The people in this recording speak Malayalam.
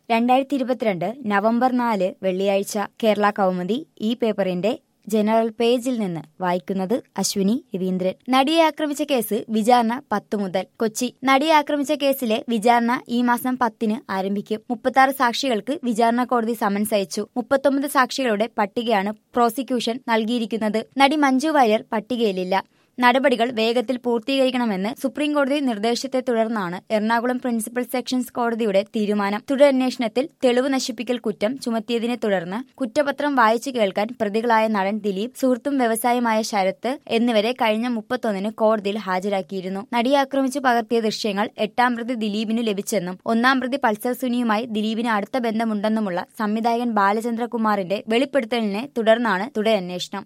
രണ്ടായിരത്തി ഇരുപത്തിരണ്ട് നവംബർ നാല് വെള്ളിയാഴ്ച കേരള കൗമുദി ഈ പേപ്പറിന്റെ ജനറൽ പേജിൽ നിന്ന് വായിക്കുന്നത് അശ്വിനി രവീന്ദ്രൻ നടിയെ ആക്രമിച്ച കേസ് വിചാരണ പത്ത് മുതൽ കൊച്ചി നടിയെ ആക്രമിച്ച കേസിലെ വിചാരണ ഈ മാസം പത്തിന് ആരംഭിക്കും മുപ്പത്തി സാക്ഷികൾക്ക് വിചാരണ കോടതി സമൻസ് അയച്ചു മുപ്പത്തൊമ്പത് സാക്ഷികളുടെ പട്ടികയാണ് പ്രോസിക്യൂഷൻ നൽകിയിരിക്കുന്നത് നടി മഞ്ജു വാര്യർ പട്ടികയിലില്ല നടപടികൾ വേഗത്തിൽ പൂർത്തീകരിക്കണമെന്ന് സുപ്രീം കോടതി നിർദ്ദേശത്തെ തുടർന്നാണ് എറണാകുളം പ്രിൻസിപ്പൽ സെഷൻസ് കോടതിയുടെ തീരുമാനം തുടരന്വേഷണത്തിൽ തെളിവ് നശിപ്പിക്കൽ കുറ്റം ചുമത്തിയതിനെ തുടർന്ന് കുറ്റപത്രം വായിച്ചു കേൾക്കാൻ പ്രതികളായ നടൻ ദിലീപ് സുഹൃത്തും വ്യവസായമായ ശരത്ത് എന്നിവരെ കഴിഞ്ഞ മുപ്പത്തൊന്നിന് കോടതിയിൽ ഹാജരാക്കിയിരുന്നു നടിയെ ആക്രമിച്ചു പകർത്തിയ ദൃശ്യങ്ങൾ എട്ടാം പ്രതി ദിലീപിന് ലഭിച്ചെന്നും ഒന്നാം പ്രതി പൾസർ സുനിയുമായി ദിലീപിന് അടുത്ത ബന്ധമുണ്ടെന്നുമുള്ള സംവിധായകൻ ബാലചന്ദ്രകുമാറിന്റെ വെളിപ്പെടുത്തലിനെ തുടർന്നാണ് തുടരന്വേഷണം